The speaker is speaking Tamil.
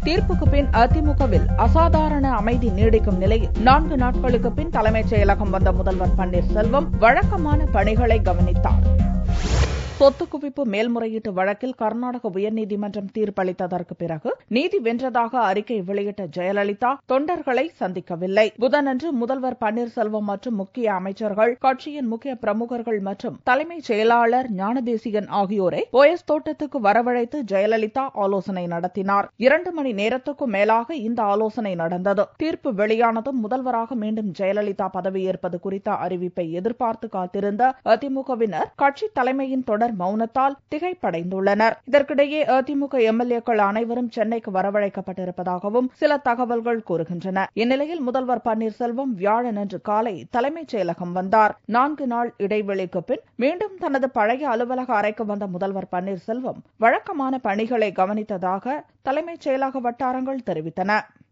தீர்ப்புக்கு பின் அதிமுகவில் அசாதாரண அமைதி நீடிக்கும் நிலையில் நான்கு நாட்களுக்கு பின் தலைமைச் செயலகம் வந்த முதல்வர் பன்னீர்செல்வம் வழக்கமான பணிகளை கவனித்தார் சொத்து குவிப்பு மேல்முறையீட்டு வழக்கில் கர்நாடக உயர்நீதிமன்றம் தீர்ப்பளித்ததற்கு பிறகு நீதி வென்றதாக அறிக்கை வெளியிட்ட ஜெயலலிதா தொண்டர்களை சந்திக்கவில்லை புதனன்று முதல்வர் பன்னீர்செல்வம் மற்றும் முக்கிய அமைச்சர்கள் கட்சியின் முக்கிய பிரமுகர்கள் மற்றும் தலைமைச் செயலாளர் ஞானதேசிகன் ஆகியோரை போயஸ் தோட்டத்துக்கு வரவழைத்து ஜெயலலிதா ஆலோசனை நடத்தினார் இரண்டு மணி நேரத்துக்கும் மேலாக இந்த ஆலோசனை நடந்தது தீர்ப்பு வெளியானதும் முதல்வராக மீண்டும் ஜெயலலிதா பதவியேற்பது குறித்த அறிவிப்பை எதிர்பார்த்து காத்திருந்த அதிமுகவினர் கட்சி தலைமையின் தொடர் மௌனத்தால் திகைப்படைந்துள்ளனர் இதற்கிடையே அதிமுக எம்எல்ஏக்கள் அனைவரும் சென்னைக்கு வரவழைக்கப்பட்டிருப்பதாகவும் சில தகவல்கள் கூறுகின்றன இந்நிலையில் முதல்வர் பன்னீர்செல்வம் வியாழனன்று காலை தலைமைச் செயலகம் வந்தார் நான்கு நாள் இடைவெளிக்கு பின் மீண்டும் தனது பழைய அலுவலக அறைக்கு வந்த முதல்வர் பன்னீர்செல்வம் வழக்கமான பணிகளை கவனித்ததாக தலைமைச் செயலக வட்டாரங்கள் தெரிவித்தன